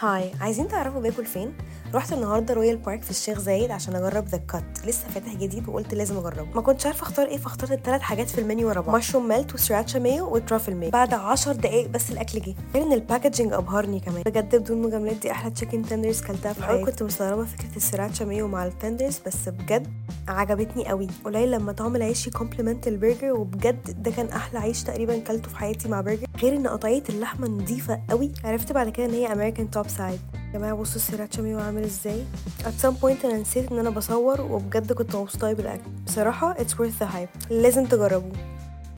هاي عايزين تعرفوا باكل فين رحت النهارده رويال بارك في الشيخ زايد عشان اجرب ذا كات لسه فاتح جديد وقلت لازم اجربه ما كنتش عارفه اختار ايه فاخترت الثلاث حاجات في المنيو ورا بعض مشروم ميلت وسراتشا مايو وترافل مايو بعد 10 دقايق بس الاكل جه غير ان الباكجينج ابهرني كمان بجد بدون مجاملات دي احلى تشيكن تندرز كلتها في حياتي كنت مستغربه فكره السراتشا مايو مع التندرز بس بجد عجبتني قوي قليل لما طعم العيش يكومبلمنت البرجر وبجد ده كان احلى عيش تقريبا كلته في حياتي مع برجر غير ان قطعيه اللحمه نظيفه قوي عرفت بعد كده ان هي امريكان توب سايد يا جماعه بصوا السراتشا مايو عامل ازاي at some point انا نسيت ان انا بصور وبجد كنت مبسوطه أوي بالاكل بصراحه it's worth the hype لازم تجربوه